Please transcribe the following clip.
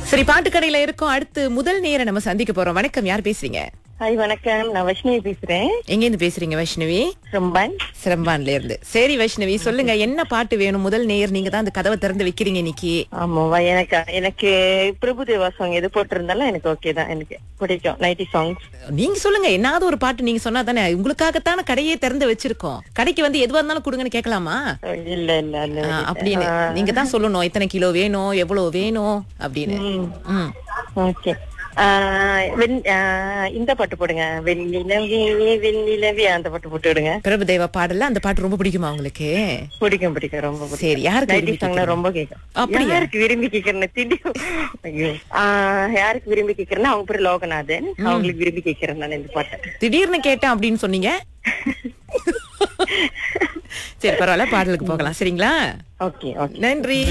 சரி பாட்டு கடையில இருக்கோம் அடுத்து முதல் நேர நம்ம சந்திக்க போறோம் வணக்கம் யார் பேசுறீங்க ஹாய் வணக்கம் நான் வைஷ்ணவி பேசுறேன் எங்க இருந்து பேசுறீங்க வைஷ்ணவி ரொம்பன் சிரம்பான்ல இருந்து சரி வைஷ்ணவி சொல்லுங்க என்ன பாட்டு வேணும் முதல் நேர் நீங்க தான் அந்த கதவை திறந்து வைக்கிறீங்க இன்னைக்கு ஆமாவா எனக்கு எனக்கு பிரபுதேவா சாங் எது போட்டிருந்தாலும் எனக்கு ஓகே தான் எனக்கு பிடிக்கும் நைட்டி சாங்ஸ் நீங்க சொல்லுங்க என்னாவது ஒரு பாட்டு நீங்க சொன்னா தானே உங்களுக்காகத்தானே கடையே திறந்து வச்சிருக்கோம் கடைக்கு வந்து எதுவா இருந்தாலும் கொடுங்கன்னு கேட்கலாமா இல்ல இல்ல இல்ல ஆ, அப்படின்னு நீங்க தான் சொல்லணும் எத்தனை கிலோ வேணும் எவ்வளவு வேணும் அப்படின்னு ம். ஓகே இந்த பாட்டு போடுங்க வெண்ணிலவே வெண்ணிலவே அந்த பாட்டு போட்டு விடுங்க பிரபுதேவா பாடல்ல அந்த பாட்டு ரொம்ப பிடிக்குமா உங்களுக்கு பிடிக்கும் பிடிக்கும் ரொம்ப பிடிக்கும் சரி யாருக்கு நைட்டி விரும்பி சாங்னா ரொம்ப கேட்கும் அப்படியா? யாருக்கு விரும்பி கேக்குறேன்னு திடீர் ஐயோ ஆஹ் யாருக்கு விரும்பி கேக்குறேன்னா அவங்க பேர் லோகநாதன் அவங்களுக்கு விரும்பி கேக்குறேன் நான் இந்த பாட்டை திடீர்னு கேட்டேன் அப்படின்னு சொன்னீங்க சரி பரவாயில்ல பாடலுக்கு போகலாம் சரிங்களா ஓகே ஓகே நன்றி